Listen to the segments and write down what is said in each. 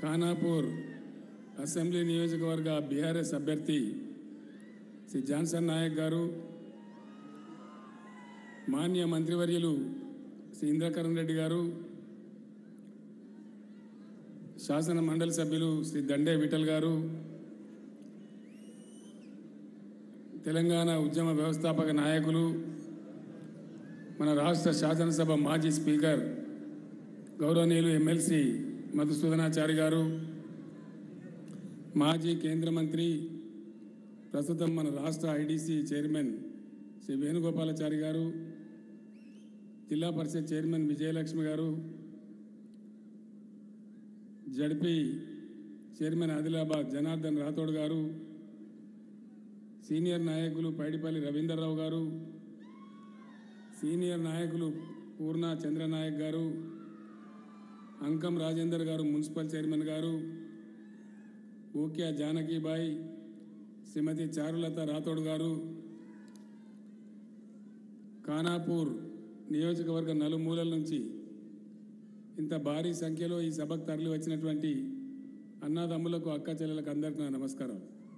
Khanapur assembly నియోజకవర్గ BRS అభ్యర్థి Shri Johnson Naik గారు మాన్య మంత్రివర్యులు శ్రీ ఇంద్రకరణ్ రెడ్డి గారు శాసన మండలి సభ్యులు శ్రీ దండే విఠల్ గారు తెలంగాణ ఉద్యమ వ్యవస్థాపక నాయకులు మన రాష్ట్ర శాసనసభ మాజీ స్పీకర్ గౌరవనీయులు ఎమ్మెల్సీ మధుసూదనాచారి గారు మాజీ కేంద్ర మంత్రి ప్రస్తుతం మన రాష్ట్ర ఐడీసీ చైర్మన్ శ్రీ వేణుగోపాలాచారి గారు జిల్లా పరిషత్ చైర్మన్ విజయలక్ష్మి గారు జడ్పీ చైర్మన్ ఆదిలాబాద్ జనార్దన్ రాథోడ్ గారు సీనియర్ నాయకులు పైడిపల్లి రవీందర్రావు గారు సీనియర్ నాయకులు పూర్ణ చంద్రనాయక్ గారు అంకం రాజేందర్ గారు మున్సిపల్ చైర్మన్ గారు ఊక్యా జానకీబాయి శ్రీమతి చారులత రాథోడ్ గారు ఖానాపూర్ నియోజకవర్గ నలుమూలల నుంచి ఇంత భారీ సంఖ్యలో ఈ సభకు తరలి వచ్చినటువంటి అన్నదమ్ములకు అక్క చెల్లెలకు అందరికీ నా నమస్కారం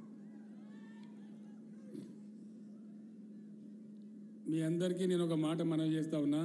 మీ అందరికీ నేను ఒక మాట మనవి చేస్తా ఉన్నా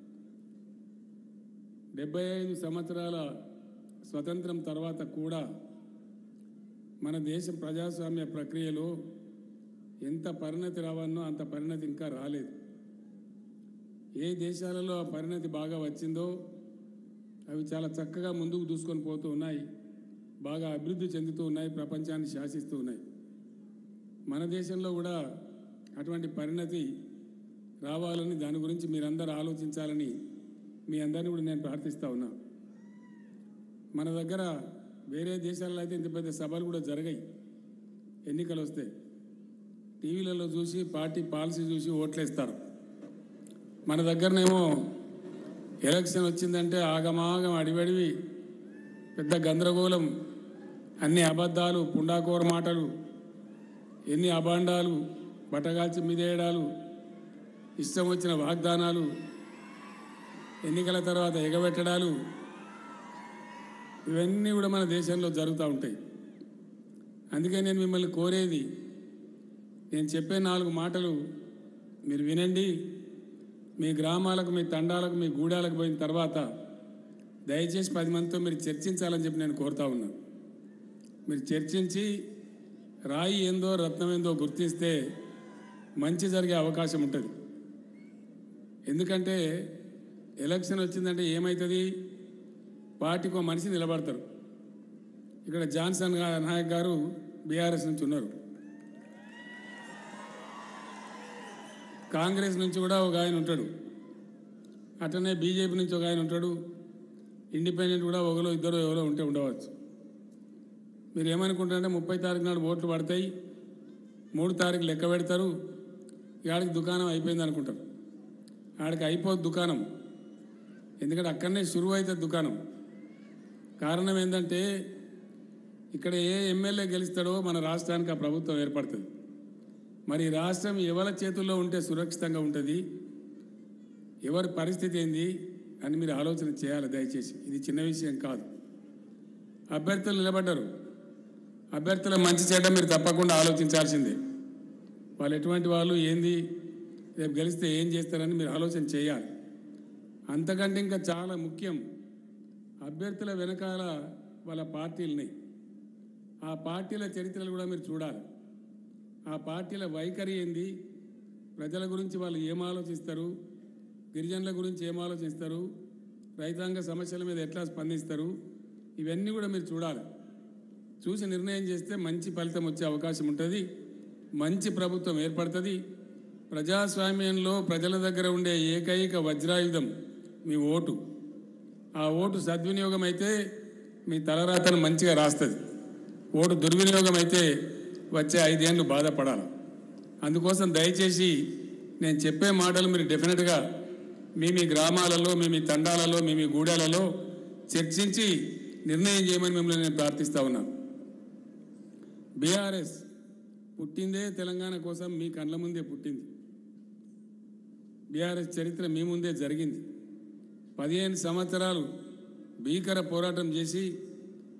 డెబ్బై ఐదు సంవత్సరాల స్వతంత్రం తర్వాత కూడా మన దేశం ప్రజాస్వామ్య ప్రక్రియలో ఎంత పరిణతి రావన్నో అంత పరిణతి ఇంకా రాలేదు ఏ దేశాలలో ఆ పరిణతి బాగా వచ్చిందో అవి చాలా చక్కగా ముందుకు దూసుకొని పోతూ ఉన్నాయి బాగా అభివృద్ధి చెందుతూ ఉన్నాయి ప్రపంచాన్ని శాసిస్తూ ఉన్నాయి మన దేశంలో కూడా అటువంటి పరిణతి రావాలని దాని గురించి మీరందరూ ఆలోచించాలని మీ అందరిని కూడా నేను ప్రార్థిస్తా ఉన్నా మన దగ్గర వేరే దేశాల్లో అయితే ఇంత పెద్ద సభలు కూడా జరగాయి ఎన్నికలు వస్తే టీవీలలో చూసి పార్టీ పాలసీ చూసి ఓట్లేస్తారు మన దగ్గరనేమో ఎలక్షన్ వచ్చిందంటే ఆగమాగం అడివడివి పెద్ద గందరగోళం అన్ని అబద్ధాలు పుండాకోర మాటలు ఎన్ని అభాండాలు బట్టగాల్చి మీదేయడాలు ఇష్టం వచ్చిన వాగ్దానాలు ఎన్నికల తర్వాత ఎగబెట్టడాలు ఇవన్నీ కూడా మన దేశంలో జరుగుతూ ఉంటాయి అందుకే నేను మిమ్మల్ని కోరేది నేను చెప్పే నాలుగు మాటలు మీరు వినండి మీ గ్రామాలకు మీ తండాలకు మీ గూడాలకు పోయిన తర్వాత దయచేసి పది మందితో మీరు చర్చించాలని చెప్పి నేను కోరుతా ఉన్నా మీరు చర్చించి రాయి ఏందో రత్నం ఏందో గుర్తిస్తే మంచి జరిగే అవకాశం ఉంటుంది ఎందుకంటే ఎలక్షన్ వచ్చిందంటే ఏమవుతుంది పార్టీకి ఒక మనిషి నిలబడతారు ఇక్కడ జాన్సన్ గా- నాయక్ గారు బీఆర్ఎస్ నుంచి ఉన్నారు కాంగ్రెస్ నుంచి కూడా ఒక ఆయన ఉంటాడు అట్లనే బీజేపీ నుంచి ఒక ఆయన ఉంటాడు ఇండిపెండెంట్ కూడా ఒకలో ఇద్దరు ఎవరో ఉంటే ఉండవచ్చు మీరు ఏమనుకుంటారంటే ముప్పై తారీఖు నాడు ఓట్లు పడతాయి మూడు తారీఖు లెక్క పెడతారు ఆడికి దుకాణం అయిపోయింది అనుకుంటారు ఆడికి అయిపోదు దుకాణం ఎందుకంటే అక్కడనే షురువు అవుతుంది దుకాణం కారణం ఏంటంటే ఇక్కడ ఏ ఎమ్మెల్యే గెలుస్తాడో మన రాష్ట్రానికి ఆ ప్రభుత్వం ఏర్పడుతుంది మరి ఈ రాష్ట్రం ఎవరి చేతుల్లో ఉంటే సురక్షితంగా ఉంటుంది ఎవరి పరిస్థితి ఏంది అని మీరు ఆలోచన చేయాలి దయచేసి ఇది చిన్న విషయం కాదు అభ్యర్థులు నిలబడ్డారు అభ్యర్థుల మంచి చెడ్డ మీరు తప్పకుండా ఆలోచించాల్సిందే వాళ్ళు ఎటువంటి వాళ్ళు ఏంది రేపు గెలిస్తే ఏం చేస్తారని మీరు ఆలోచన చేయాలి అంతకంటే ఇంకా చాలా ముఖ్యం అభ్యర్థుల వెనకాల వాళ్ళ పార్టీలున్నాయి ఆ పార్టీల చరిత్రలు కూడా మీరు చూడాలి ఆ పార్టీల వైఖరి ఏంది ప్రజల గురించి వాళ్ళు ఏం ఆలోచిస్తారు గిరిజనుల గురించి ఏం ఆలోచిస్తారు రైతాంగ సమస్యల మీద ఎట్లా స్పందిస్తారు ఇవన్నీ కూడా మీరు చూడాలి చూసి నిర్ణయం చేస్తే మంచి ఫలితం వచ్చే అవకాశం ఉంటుంది మంచి ప్రభుత్వం ఏర్పడుతుంది ప్రజాస్వామ్యంలో ప్రజల దగ్గర ఉండే ఏకైక వజ్రాయుధం మీ ఓటు ఆ ఓటు సద్వినియోగం అయితే మీ తలరాతను మంచిగా రాస్తుంది ఓటు దుర్వినియోగం అయితే వచ్చే ఐదేళ్ళు బాధపడాలి అందుకోసం దయచేసి నేను చెప్పే మాటలు మీరు డెఫినెట్గా మీ మీ గ్రామాలలో మీ మీ తండాలలో మీ మీ గూడాలలో చర్చించి నిర్ణయం చేయమని మిమ్మల్ని నేను ప్రార్థిస్తా ఉన్నాను బీఆర్ఎస్ పుట్టిందే తెలంగాణ కోసం మీ కళ్ళ ముందే పుట్టింది బీఆర్ఎస్ చరిత్ర మీ ముందే జరిగింది పదిహేను సంవత్సరాలు భీకర పోరాటం చేసి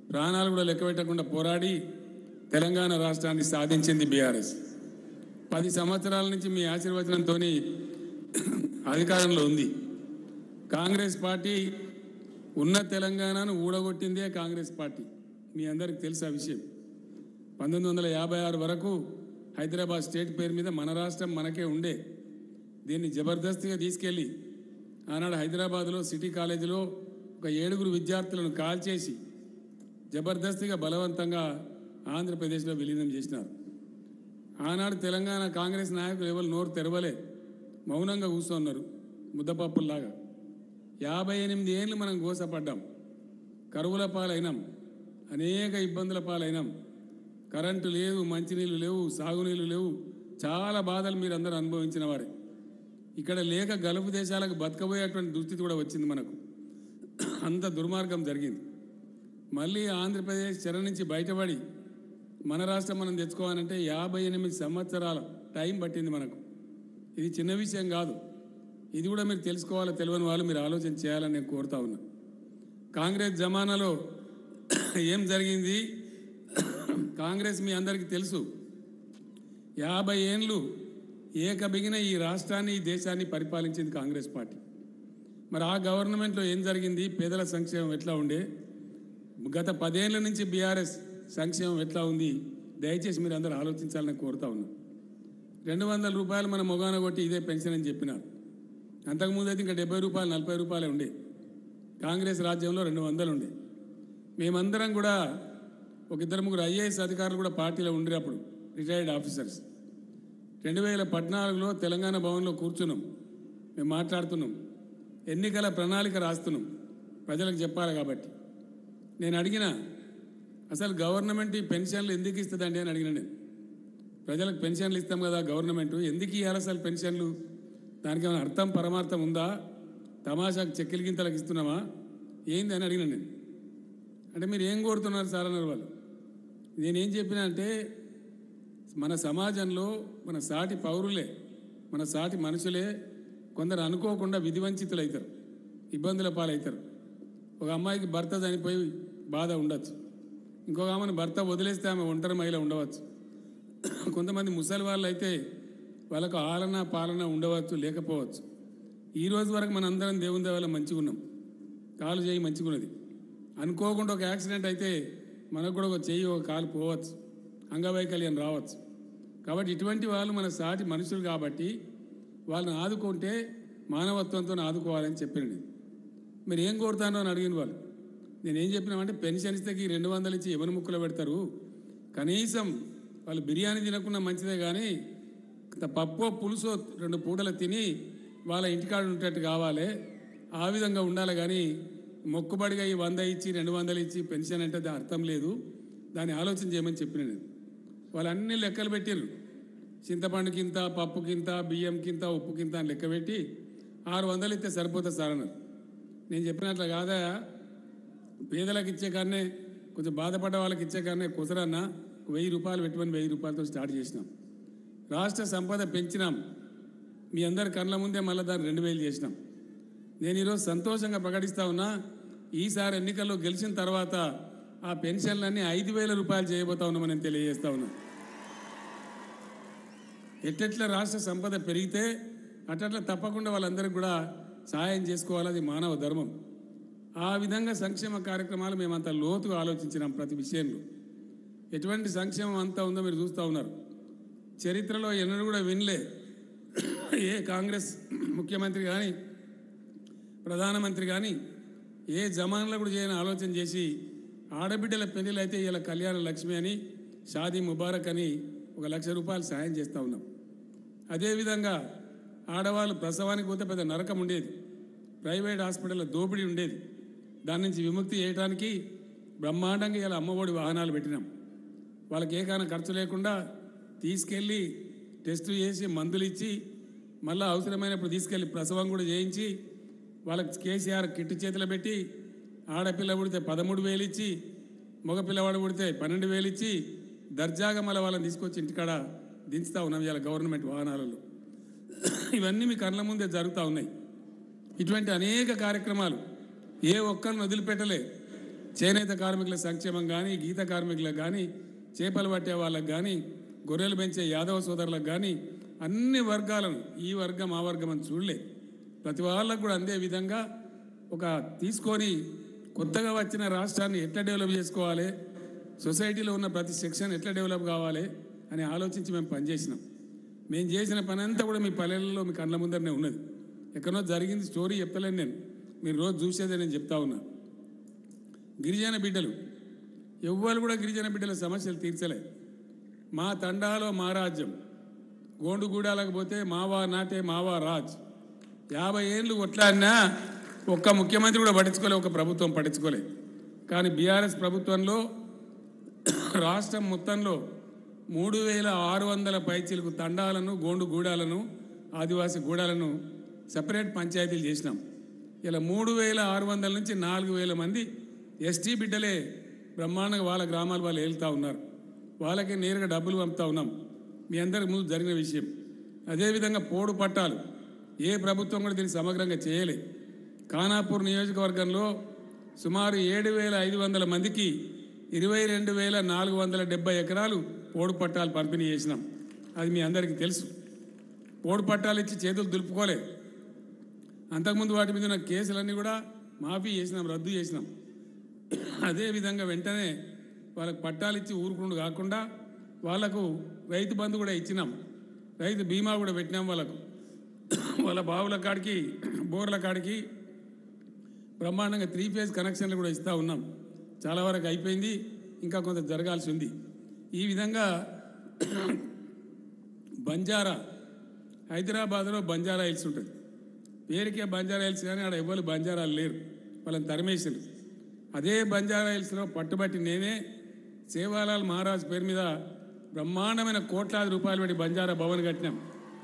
ప్రాణాలు కూడా లెక్క పెట్టకుండా పోరాడి తెలంగాణ రాష్ట్రాన్ని సాధించింది బీఆర్ఎస్ పది సంవత్సరాల నుంచి మీ ఆశీర్వచనంతో అధికారంలో ఉంది కాంగ్రెస్ పార్టీ ఉన్న తెలంగాణను ఊడగొట్టిందే కాంగ్రెస్ పార్టీ మీ అందరికి తెలుసు ఆ విషయం పంతొమ్మిది వందల యాభై ఆరు వరకు హైదరాబాద్ స్టేట్ పేరు మీద మన రాష్ట్రం మనకే ఉండే దీన్ని జబర్దస్తిగా తీసుకెళ్ళి ఆనాడు హైదరాబాద్లో సిటీ కాలేజీలో ఒక ఏడుగురు విద్యార్థులను కాల్చేసి జబర్దస్తిగా బలవంతంగా ఆంధ్రప్రదేశ్లో విలీనం చేసినారు ఆనాడు తెలంగాణ కాంగ్రెస్ నాయకులు ఎవరు నోరు తెరవలే మౌనంగా కూర్చున్నారు ముద్దపప్పుల్లాగా యాభై ఎనిమిది ఏళ్ళు మనం గోసపడ్డాం కరువుల పాలైనాం అనేక ఇబ్బందుల పాలైనాం కరెంటు లేదు మంచినీళ్ళు లేవు సాగునీళ్ళు లేవు చాలా బాధలు మీరు అందరూ అనుభవించిన వారే ఇక్కడ లేక గల్ఫ్ దేశాలకు బతకబోయేటువంటి దుస్థితి కూడా వచ్చింది మనకు అంత దుర్మార్గం జరిగింది మళ్ళీ ఆంధ్రప్రదేశ్ చెర నుంచి బయటపడి మన రాష్ట్రం మనం తెచ్చుకోవాలంటే యాభై ఎనిమిది సంవత్సరాల టైం పట్టింది మనకు ఇది చిన్న విషయం కాదు ఇది కూడా మీరు తెలుసుకోవాలి తెలియని వాళ్ళు మీరు ఆలోచన చేయాలని నేను కోరుతా ఉన్నా కాంగ్రెస్ జమానాలో ఏం జరిగింది కాంగ్రెస్ మీ అందరికీ తెలుసు యాభై ఏండ్లు ఏకబిగిన ఈ రాష్ట్రాన్ని ఈ దేశాన్ని పరిపాలించింది కాంగ్రెస్ పార్టీ మరి ఆ గవర్నమెంట్లో ఏం జరిగింది పేదల సంక్షేమం ఎట్లా ఉండే గత పదేళ్ల నుంచి బీఆర్ఎస్ సంక్షేమం ఎట్లా ఉంది దయచేసి మీరు అందరూ ఆలోచించాలని కోరుతా ఉన్నా రెండు వందల రూపాయలు మన మొగాన కొట్టి ఇదే పెన్షన్ అని చెప్పినారు అంతకుముందు అయితే ఇంకా డెబ్బై రూపాయలు నలభై రూపాయలే ఉండే కాంగ్రెస్ రాజ్యంలో రెండు వందలు ఉండే మేమందరం కూడా ఒక ఇద్దరు ముగ్గురు ఐఏఎస్ అధికారులు కూడా పార్టీలో ఉండినప్పుడు రిటైర్డ్ ఆఫీసర్స్ రెండు వేల పద్నాలుగులో తెలంగాణ భవన్లో కూర్చున్నాం మేము మాట్లాడుతున్నాం ఎన్నికల ప్రణాళిక రాస్తున్నాం ప్రజలకు చెప్పాలి కాబట్టి నేను అడిగిన అసలు గవర్నమెంట్ ఈ పెన్షన్లు ఎందుకు ఇస్తుందండి అని అడిగిన నేను ప్రజలకు పెన్షన్లు ఇస్తాం కదా గవర్నమెంట్ ఎందుకు ఇవ్వాలి అసలు పెన్షన్లు దానికి ఏమైనా అర్థం పరమార్థం ఉందా తమాషాకు చెక్కిలి గింతలకు ఇస్తున్నామా ఏంది అని అడిగిన నేను అంటే మీరు ఏం కోరుతున్నారు సార్ అన్నారు వాళ్ళు నేనేం చెప్పినా అంటే మన సమాజంలో మన సాటి పౌరులే మన సాటి మనుషులే కొందరు అనుకోకుండా విధివంచితులు అవుతారు ఇబ్బందుల పాలవుతారు ఒక అమ్మాయికి భర్త చనిపోయి బాధ ఉండొచ్చు ఇంకొక ఆమెను భర్త వదిలేస్తే ఆమె ఒంటరి మహిళ ఉండవచ్చు కొంతమంది ముసలి వాళ్ళు అయితే వాళ్ళకు ఆలన పాలన ఉండవచ్చు లేకపోవచ్చు ఈ రోజు వరకు మన అందరం దేవుని దేవాల మంచిగా ఉన్నాం కాలు చేయి మంచిగా ఉన్నది అనుకోకుండా ఒక యాక్సిడెంట్ అయితే మనకు కూడా ఒక చెయ్యి ఒక కాలు పోవచ్చు అంగవైకల్యం రావచ్చు కాబట్టి ఇటువంటి వాళ్ళు మన సాటి మనుషులు కాబట్టి వాళ్ళని ఆదుకుంటే మానవత్వంతో ఆదుకోవాలని చెప్పాను నేను మీరు ఏం కోరుతానో అని అడిగిన వాళ్ళు నేనేం చెప్పినామంటే పెన్షన్ ఇస్తే ఈ రెండు వందలు ఇచ్చి ఎవరి ముక్కులో పెడతారు కనీసం వాళ్ళు బిర్యానీ తినకుండా మంచిదే కానీ ఇంత పప్పో పులుసో రెండు పూటలు తిని వాళ్ళ ఇంటికాడ ఉండేటట్టు కావాలి ఆ విధంగా ఉండాలి కానీ మొక్కుబడిగా ఈ వంద ఇచ్చి రెండు వందలు ఇచ్చి పెన్షన్ అంటే అది అర్థం లేదు దాన్ని ఆలోచన చేయమని చెప్పిన నేను వాళ్ళు అన్ని లెక్కలు పెట్టారు చింతపండుకింత పప్పుకింత బియ్యంకింత ఉప్పుకింత అని లెక్క పెట్టి ఆరు వందలు ఇస్తే సరిపోతుంది సార్ అన్నారు నేను చెప్పినట్లు కాదా పేదలకు ఇచ్చే కాడనే కొంచెం బాధపడ్డ వాళ్ళకి ఇచ్చే కాడనే కుసరన్న వెయ్యి రూపాయలు పెట్టమని వెయ్యి రూపాయలతో స్టార్ట్ చేసినాం రాష్ట్ర సంపద పెంచినాం మీ అందరి కళ్ళ ముందే మళ్ళీ దాన్ని రెండు వేలు చేసినాం నేను ఈరోజు సంతోషంగా ప్రకటిస్తా ఉన్నా ఈసారి ఎన్నికల్లో గెలిచిన తర్వాత ఆ పెన్షన్లన్నీ ఐదు వేల రూపాయలు చేయబోతా ఉన్నామని నేను తెలియజేస్తా ఉన్నా ఎట్టెట్ల రాష్ట్ర సంపద పెరిగితే అట్లా తప్పకుండా వాళ్ళందరికీ కూడా సహాయం చేసుకోవాలి అది మానవ ధర్మం ఆ విధంగా సంక్షేమ కార్యక్రమాలు మేమంతా లోతుగా ఆలోచించినాం ప్రతి విషయంలో ఎటువంటి సంక్షేమం అంతా ఉందో మీరు చూస్తూ ఉన్నారు చరిత్రలో ఎన్నడూ కూడా వినలే ఏ కాంగ్రెస్ ముఖ్యమంత్రి కానీ ప్రధానమంత్రి కానీ ఏ జమాన్లో కూడా చేయని ఆలోచన చేసి ఆడబిడ్డల పెళ్ళిళ్ళు అయితే ఇలా కళ్యాణ లక్ష్మి అని షాదీ ముబారక్ అని ఒక లక్ష రూపాయలు సాయం చేస్తూ ఉన్నాం అదేవిధంగా ఆడవాళ్ళు ప్రసవానికి పోతే పెద్ద నరకం ఉండేది ప్రైవేట్ హాస్పిటల్లో దోపిడీ ఉండేది దాని నుంచి విముక్తి చేయడానికి బ్రహ్మాండంగా ఇలా అమ్మఒడి వాహనాలు పెట్టినాం వాళ్ళకి ఏ కాన ఖర్చు లేకుండా తీసుకెళ్ళి టెస్ట్ చేసి మందులు ఇచ్చి మళ్ళీ అవసరమైనప్పుడు తీసుకెళ్ళి ప్రసవం కూడా చేయించి వాళ్ళకి కేసీఆర్ కిట్టు చేతిలో పెట్టి ఆడపిల్ల పుడితే పదమూడు వేలు ఇచ్చి మగ పిల్లవాడు పుడితే పన్నెండు వేలు ఇచ్చి దర్జాగా మళ్ళీ వాళ్ళని తీసుకొచ్చి ఇంటికాడ దించుతా ఉన్నాం ఇవాళ గవర్నమెంట్ వాహనాలలో ఇవన్నీ మీ కళ్ళ ముందే జరుగుతూ ఉన్నాయి ఇటువంటి అనేక కార్యక్రమాలు ఏ ఒక్కరిని వదిలిపెట్టలే చేనేత కార్మికుల సంక్షేమం కానీ గీత కార్మికులకు కానీ చేపలు పట్టే వాళ్ళకు కానీ గొర్రెలు పెంచే యాదవ సోదరులకు కానీ అన్ని వర్గాలను ఈ వర్గం ఆ వర్గం అని చూడలే ప్రతి వాళ్ళకు కూడా అందే విధంగా ఒక తీసుకొని కొత్తగా వచ్చిన రాష్ట్రాన్ని ఎట్లా డెవలప్ చేసుకోవాలి సొసైటీలో ఉన్న ప్రతి సెక్షన్ ఎట్లా డెవలప్ కావాలి అని ఆలోచించి మేము పనిచేసినాం మేము చేసిన పని అంతా కూడా మీ పల్లెలలో మీ కళ్ళ ముందరనే ఉన్నది ఎక్కడో జరిగింది స్టోరీ చెప్తలేను నేను మీరు రోజు చూసేదే నేను చెప్తా ఉన్నా గిరిజన బిడ్డలు ఎవ్వరు కూడా గిరిజన బిడ్డల సమస్యలు తీర్చలే మా తండాలో మా రాజ్యం గోండుగూడాలకు పోతే మావా నాటే మావా రాజ్ యాభై ఏళ్ళు కొట్లాడినా ఒక్క ముఖ్యమంత్రి కూడా పట్టించుకోలే ఒక ప్రభుత్వం పట్టించుకోలే కానీ బీఆర్ఎస్ ప్రభుత్వంలో రాష్ట్రం మొత్తంలో మూడు వేల ఆరు వందల పైచీలకు తండాలను గోండు గూడాలను ఆదివాసీ గూడాలను సపరేట్ పంచాయతీలు చేసినాం ఇలా మూడు వేల ఆరు వందల నుంచి నాలుగు వేల మంది ఎస్టీ బిడ్డలే బ్రహ్మాండంగా వాళ్ళ గ్రామాల వాళ్ళు వెళ్తూ ఉన్నారు వాళ్ళకి నేరుగా డబ్బులు పంపుతా ఉన్నాం మీ అందరికి ముందు జరిగిన విషయం అదేవిధంగా పోడు పట్టాలు ఏ ప్రభుత్వం కూడా దీన్ని సమగ్రంగా చేయలే ఖానాపూర్ నియోజకవర్గంలో సుమారు ఏడు వేల ఐదు వందల మందికి ఇరవై రెండు వేల నాలుగు వందల డెబ్బై ఎకరాలు పోడు పట్టాలు పంపిణీ చేసినాం అది మీ అందరికీ తెలుసు పోడు పట్టాలు ఇచ్చి చేతులు దులుపుకోలే అంతకుముందు వాటి మీద ఉన్న కేసులన్నీ కూడా మాఫీ చేసినాం రద్దు చేసినాం అదేవిధంగా వెంటనే వాళ్ళకి పట్టాలు ఇచ్చి ఊరుకుండు కాకుండా వాళ్ళకు రైతు బంధు కూడా ఇచ్చినాం రైతు బీమా కూడా పెట్టినాం వాళ్ళకు వాళ్ళ బావుల కాడికి బోర్ల కాడికి బ్రహ్మాండంగా త్రీ ఫేజ్ కనెక్షన్లు కూడా ఇస్తూ ఉన్నాం చాలా వరకు అయిపోయింది ఇంకా కొంత జరగాల్సి ఉంది ఈ విధంగా బంజారా హైదరాబాద్లో బంజారా హిల్స్ ఉంటుంది పేరుకే బంజారా హిల్స్ కానీ ఆడ ఎవ్వరు బంజారాలు లేరు వాళ్ళని తరిమేశారు అదే బంజారా హిల్స్లో పట్టుబట్టి నేనే సేవాలాల్ మహారాజ్ పేరు మీద బ్రహ్మాండమైన కోట్లాది రూపాయలు పెట్టి బంజారా భవన్ కట్టినాం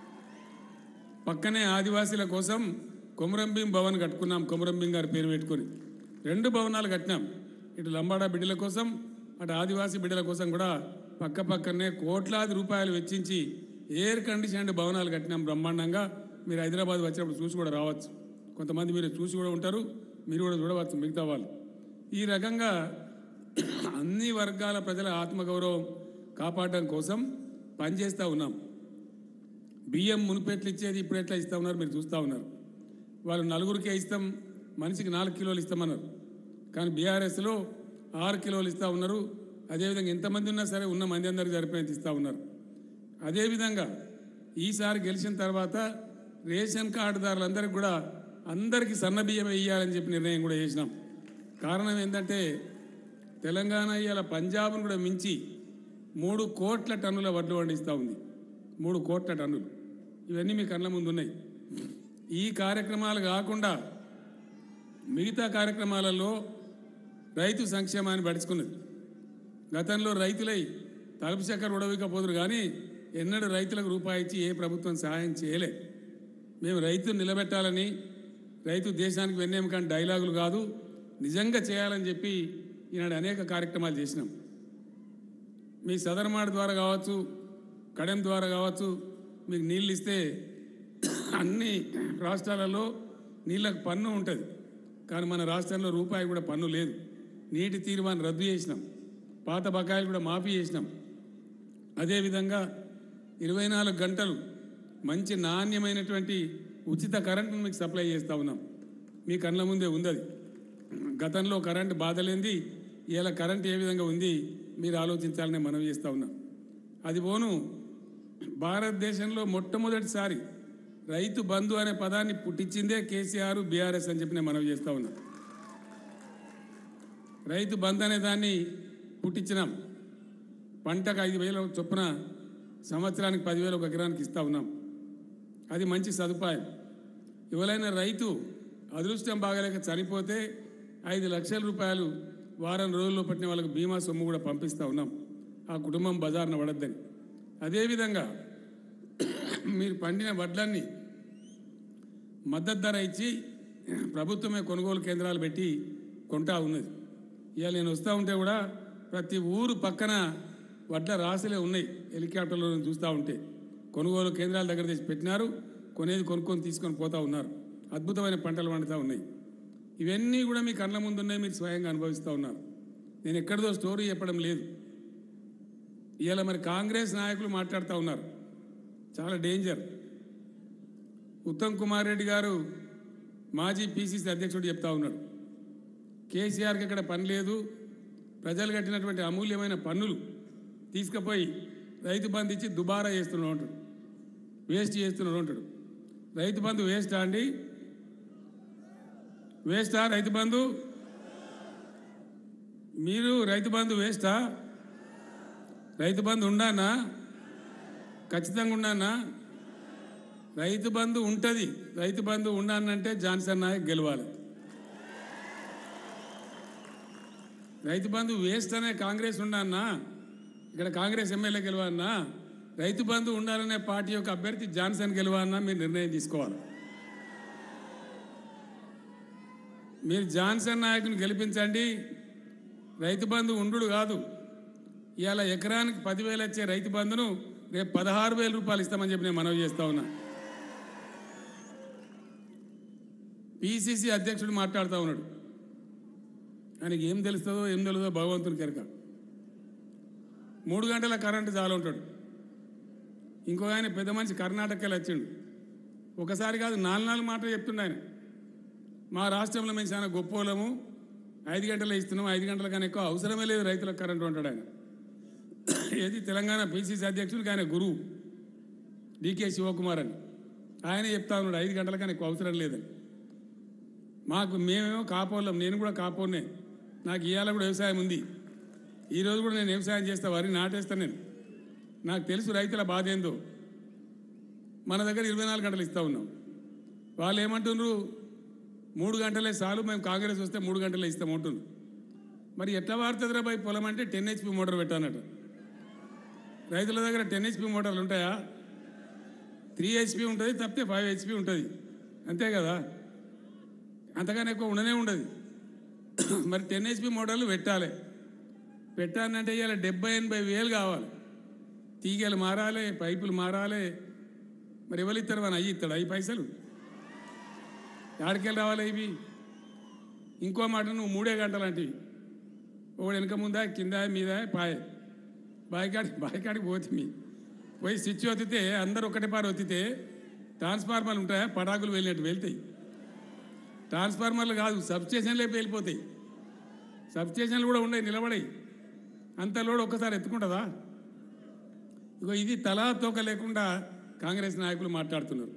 పక్కనే ఆదివాసీల కోసం కొమరంభీం భవన్ కట్టుకున్నాం కొమరంభీం గారి పేరు పెట్టుకొని రెండు భవనాలు కట్టినాం ఇటు లంబాడా బిడ్డల కోసం అటు ఆదివాసీ బిడ్డల కోసం కూడా పక్క పక్కనే కోట్లాది రూపాయలు వెచ్చించి ఎయిర్ కండిషన్డ్ భవనాలు కట్టినాం బ్రహ్మాండంగా మీరు హైదరాబాద్ వచ్చినప్పుడు చూసి కూడా రావచ్చు కొంతమంది మీరు చూసి కూడా ఉంటారు మీరు కూడా చూడవచ్చు మిగతా వాళ్ళు ఈ రకంగా అన్ని వర్గాల ప్రజల ఆత్మగౌరవం కాపాడడం కోసం పనిచేస్తూ ఉన్నాం బియ్యం మునుపెట్లు ఇచ్చేది ఇప్పుడు ఎట్లా ఇస్తా ఉన్నారు మీరు చూస్తూ ఉన్నారు వాళ్ళు నలుగురికే ఇస్తాం మనిషికి నాలుగు కిలోలు ఇస్తామన్నారు కానీ బీఆర్ఎస్లో ఆరు కిలోలు ఇస్తూ ఉన్నారు అదేవిధంగా ఎంతమంది ఉన్నా సరే ఉన్న మంది అందరికి సరిపోయేంత ఇస్తూ ఉన్నారు అదేవిధంగా ఈసారి గెలిచిన తర్వాత రేషన్ కార్డుదారులందరికీ కూడా అందరికీ సన్న బియ్యం వేయాలని చెప్పి నిర్ణయం కూడా చేసినాం కారణం ఏంటంటే తెలంగాణ ఇవాళ పంజాబ్ను కూడా మించి మూడు కోట్ల టన్నుల వడ్లు పండిస్తూ ఉంది మూడు కోట్ల టన్నులు ఇవన్నీ మీ కళ్ళ ముందు ఉన్నాయి ఈ కార్యక్రమాలు కాకుండా మిగతా కార్యక్రమాలలో రైతు సంక్షేమాన్ని పడుచుకున్నది గతంలో రైతులై తలుపు చక్కెర ఉడవికపోదురు కానీ ఎన్నడూ రైతులకు రూపాయి ఇచ్చి ఏ ప్రభుత్వం సహాయం చేయలే మేము రైతును నిలబెట్టాలని రైతు దేశానికి వెన్నెముకని డైలాగులు కాదు నిజంగా చేయాలని చెప్పి ఈనాడు అనేక కార్యక్రమాలు చేసినాం మీ సదరమాడ ద్వారా కావచ్చు కడెం ద్వారా కావచ్చు మీకు నీళ్ళు ఇస్తే అన్ని రాష్ట్రాలలో నీళ్ళకు పన్ను ఉంటుంది కానీ మన రాష్ట్రంలో రూపాయి కూడా పన్ను లేదు నీటి తీర్మానం రద్దు చేసినాం పాత బకాయిలు కూడా మాఫీ చేసినాం అదేవిధంగా ఇరవై నాలుగు గంటలు మంచి నాణ్యమైనటువంటి ఉచిత కరెంటును మీకు సప్లై చేస్తూ ఉన్నాం మీ కళ్ళ ముందే ఉంది అది గతంలో కరెంటు బాధలేంది ఇలా కరెంట్ ఏ విధంగా ఉంది మీరు ఆలోచించాలని మనం చేస్తూ ఉన్నాం అది పోను భారతదేశంలో మొట్టమొదటిసారి రైతు బంధు అనే పదాన్ని పుట్టించిందే కేసీఆర్ బీఆర్ఎస్ అని చెప్పి నేను మనవి చేస్తూ ఉన్నా రైతు బంధు అనే దాన్ని పుట్టించినాం పంటకు ఐదు వేల చొప్పున సంవత్సరానికి పదివేలు ఒక ఎకరానికి ఇస్తా ఉన్నాం అది మంచి సదుపాయం ఎవరైనా రైతు అదృష్టం బాగలేక చనిపోతే ఐదు లక్షల రూపాయలు వారం రోజుల్లో పట్టిన వాళ్ళకి బీమా సొమ్ము కూడా పంపిస్తూ ఉన్నాం ఆ కుటుంబం బజార్న పడద్దని అదేవిధంగా మీరు పండిన వడ్లన్నీ మద్దతు ధర ఇచ్చి ప్రభుత్వమే కొనుగోలు కేంద్రాలు పెట్టి కొంటా ఉన్నది ఇవాళ నేను వస్తూ ఉంటే కూడా ప్రతి ఊరు పక్కన వడ్ల రాసులే ఉన్నాయి హెలికాప్టర్లో నేను చూస్తూ ఉంటే కొనుగోలు కేంద్రాల దగ్గర తెచ్చి పెట్టినారు కొనేది కొనుక్కొని తీసుకొని పోతా ఉన్నారు అద్భుతమైన పంటలు పండుతూ ఉన్నాయి ఇవన్నీ కూడా మీ కళ్ళ ముందున్నాయి మీరు స్వయంగా అనుభవిస్తూ ఉన్నారు నేను ఎక్కడిదో స్టోరీ చెప్పడం లేదు ఇవాళ మరి కాంగ్రెస్ నాయకులు మాట్లాడుతూ ఉన్నారు చాలా డేంజర్ ఉత్తమ్ కుమార్ రెడ్డి గారు మాజీ పీసీసీ అధ్యక్షుడు చెప్తా ఉన్నాడు కేసీఆర్కి ఇక్కడ పని లేదు ప్రజలు కట్టినటువంటి అమూల్యమైన పన్నులు తీసుకుపోయి రైతు బంధు ఇచ్చి దుబారా చేస్తున్నాడు అంటాడు వేస్ట్ చేస్తున్నాడు అంటాడు రైతు బంధు వేస్టా అండి వేస్టా రైతు బంధు మీరు రైతు బంధు వేస్టా రైతు బంధు ఉండానా ఖచ్చితంగా ఉండానా రైతు బంధు ఉంటుంది రైతు బంధు ఉండానంటే జాన్సన్ నాయక్ గెలవాలి రైతు బంధు వేస్ట్ అనే కాంగ్రెస్ ఉండాలన్నా ఇక్కడ కాంగ్రెస్ ఎమ్మెల్యే గెలవన్నా రైతు బంధు ఉండాలనే పార్టీ యొక్క అభ్యర్థి జాన్సన్ గెలవాలన్నా మీరు నిర్ణయం తీసుకోవాలి మీరు జాన్సన్ నాయకుని గెలిపించండి రైతు బంధు ఉండు కాదు ఇవాళ ఎకరానికి పదివేలు వచ్చే రైతు బంధును రేపు పదహారు వేల రూపాయలు ఇస్తామని చెప్పి నేను మనవి చేస్తా ఉన్నా పిసిసి అధ్యక్షుడు మాట్లాడుతూ ఉన్నాడు ఆయనకి ఏం తెలుస్తుందో ఏం తెలుస్తుందో భగవంతుని కెరక మూడు గంటల కరెంటు చాలు ఉంటాడు ఇంకో ఆయన పెద్ద మనిషి కర్ణాటకకి వచ్చిండు ఒకసారి కాదు నాలుగు నాలుగు మాటలు చెప్తుండే ఆయన మా రాష్ట్రంలో మేము చాలా గొప్పోళ్ళము ఐదు గంటలు ఇస్తున్నాం ఐదు గంటల కన్నా ఎక్కువ అవసరమే లేదు రైతులకు కరెంటు అంటాడు ఆయన ఏది తెలంగాణ పిసిసి అధ్యక్షుడికి ఆయన గురువు డికే శివకుమార్ అని ఆయన చెప్తా ఉన్నాడు ఐదు గంటల కన్నా ఎక్కువ అవసరం లేదని మాకు మేమేమో కాపోళ్ళం నేను కూడా కాపోనే నాకు ఇవాళ కూడా వ్యవసాయం ఉంది ఈరోజు కూడా నేను వ్యవసాయం చేస్తా వరి నాటేస్తాను నేను నాకు తెలుసు రైతుల బాధ ఏందో మన దగ్గర ఇరవై నాలుగు గంటలు ఇస్తూ ఉన్నాం వాళ్ళు ఏమంటున్నారు మూడు గంటలే చాలు మేము కాంగ్రెస్ వస్తే మూడు గంటలే ఇస్తాం అంటున్నారు మరి ఎట్లా వాడుతుందిరా బై పొలం అంటే టెన్ హెచ్పి మోటార్ పెట్టానట రైతుల దగ్గర టెన్ హెచ్పి మోటార్లు ఉంటాయా త్రీ హెచ్పి ఉంటుంది తప్పితే ఫైవ్ హెచ్పి ఉంటుంది అంతే కదా అంతకన్నా ఎక్కువ ఉండనే ఉండదు మరి టెన్ హెచ్పి మోటార్లు పెట్టాలి పెట్టాలంటే ఇవాళ డెబ్బై ఎనభై వేలు కావాలి తీగలు మారాలి పైపులు మారాలి మరి ఎవరు ఇస్తారు మన అయ్యి ఇస్తాడు అయ్యి పైసలు ఆడికెళ్ళి రావాలి ఇవి ఇంకో మాట నువ్వు మూడే గంటలు అంటివి ఒకడు వెనక ముందా కింద మీద పాయ బాయికాడి బాయికాడికి పోతుంది పోయి స్విచ్ ఒత్తితే అందరు ఒకటే పారు ఒత్తితే ట్రాన్స్ఫార్మర్లు ఉంటాయా పటాకులు వెళ్ళినట్టు వెళ్తాయి ట్రాన్స్ఫార్మర్లు కాదు సబ్స్టేషన్లే వెళ్ళిపోతాయి సబ్స్టేషన్లు కూడా ఉన్నాయి నిలబడాయి అంత లోడ్ ఒక్కసారి ఎత్తుకుంటుందా ఇగో ఇది తలా తోక లేకుండా కాంగ్రెస్ నాయకులు మాట్లాడుతున్నారు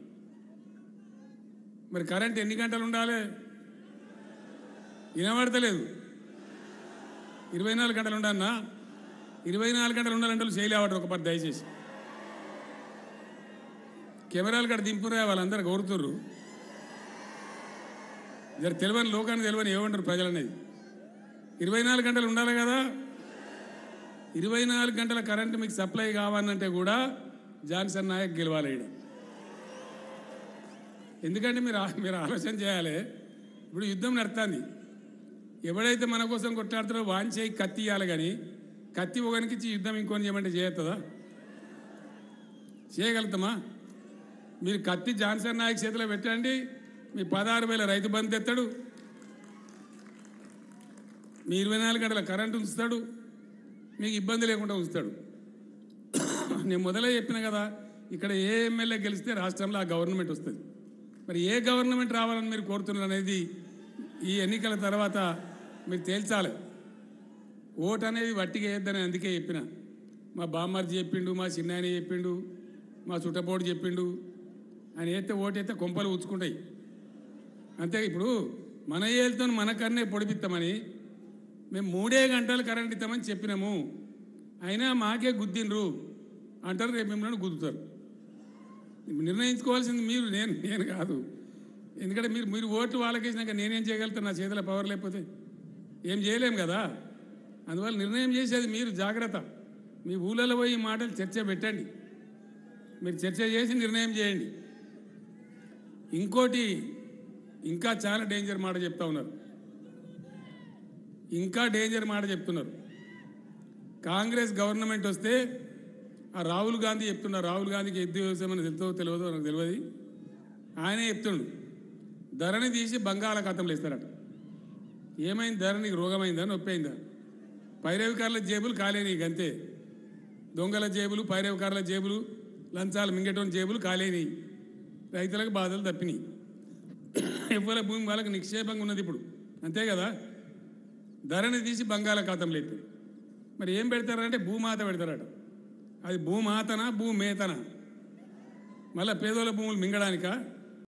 మరి కరెంట్ ఎన్ని గంటలు ఉండాలి వినబడతలేదు ఇరవై నాలుగు గంటలు ఉండన్నా ఇరవై నాలుగు గంటలు ఉండాలంటే చేయలేవాడు ఒక పది దయచేసి కెమెరాలు కాడ దింపురా వాళ్ళందరూ కోరుతుర్రు జర తెలియని లోకాన్ని తెలియని ఏమంటారు ప్రజలు అనేది ఇరవై నాలుగు గంటలు ఉండాలి కదా ఇరవై నాలుగు గంటల కరెంటు మీకు సప్లై కావాలంటే కూడా జాన్సన్ నాయక్ గెలవాలి ఈడ ఎందుకంటే మీరు ఆ- మీరు ఆలోచన చేయాలి ఇప్పుడు యుద్ధం నడుస్తుంది ఎవడైతే మన కోసం కొట్లాడుతారో వాన్ చేయి కత్తి ఇవ్వాలి కానీ కత్తి ఒకనికి ఇచ్చి యుద్ధం ఇంకొని చేయమంటే చేయొస్తుందా చేయగలుగుతామా మీరు కత్తి జాన్సన్ నాయక్ చేతిలో పెట్టండి మీ పదహారు వేల రైతు బంధు ఎత్తాడు మీ ఇరవై నాలుగు గంటల కరెంటు ఉంచుతాడు మీకు ఇబ్బంది లేకుండా ఉంచుతాడు నేను మొదలే చెప్పిన కదా ఇక్కడ ఏ ఎమ్మెల్యే గెలిస్తే రాష్ట్రంలో ఆ గవర్నమెంట్ వస్తుంది మరి ఏ గవర్నమెంట్ రావాలని మీరు కోరుతున్నారు అనేది ఈ ఎన్నికల తర్వాత మీరు తేల్చాలి ఓటు అనేది వట్టిగా వేయద్దని అందుకే చెప్పిన మా బామ్మర్జీ చెప్పిండు మా చిన్నాయన చెప్పిండు మా చుట్టపోటు చెప్పిండు ఆయన వేస్తే ఓటు వేస్తే కొంపలు ఉచ్చుకుంటాయి అంతే ఇప్పుడు మన ఏళ్ళతో మనకన్నే పొడిపిస్తామని మేము మూడే గంటలు కరెంట్ ఇస్తామని చెప్పినాము అయినా మాకే గుద్దిండ్రు అంటారు రేపు మిమ్మల్ని గుద్దుతారు నిర్ణయించుకోవాల్సింది మీరు నేను నేను కాదు ఎందుకంటే మీరు మీరు ఓటు వాళ్ళకేసినాక నేనేం చేయగలుగుతాను నా చేతిలో పవర్ లేకపోతే ఏం చేయలేం కదా అందువల్ల నిర్ణయం చేసేది మీరు జాగ్రత్త మీ ఊళ్ళలో పోయి ఈ మాటలు చర్చ పెట్టండి మీరు చర్చ చేసి నిర్ణయం చేయండి ఇంకోటి ఇంకా చాలా డేంజర్ మాట చెప్తా ఉన్నారు ఇంకా డేంజర్ మాట చెప్తున్నారు కాంగ్రెస్ గవర్నమెంట్ వస్తే ఆ రాహుల్ గాంధీ చెప్తున్నారు రాహుల్ గాంధీకి ఎద్దు వ్యవసాయం అని తెలుసో తెలియదో నాకు తెలియదు ఆయనే చెప్తుండు ధరని తీసి బంగాళాఖాతంలో ఇస్తారట ఏమైంది ధర నీకు రోగమైందా నొప్పి అయిందా పైరవికారుల జేబులు కాలే నీకు అంతే దొంగల జేబులు పైరవికారుల జేబులు లంచాలు మింగటం జేబులు కాలేని రైతులకు బాధలు తప్పినాయి ఎవ్వల భూమి వాళ్ళకి నిక్షేపంగా ఉన్నది ఇప్పుడు అంతే కదా ధరని తీసి బంగాళాఖాతంలో ఎత్తారు మరి ఏం పెడతారంటే భూమాత పెడతారట అది భూమాతనా భూమేతనా మళ్ళీ పేదోళ్ళ భూములు మింగడానికా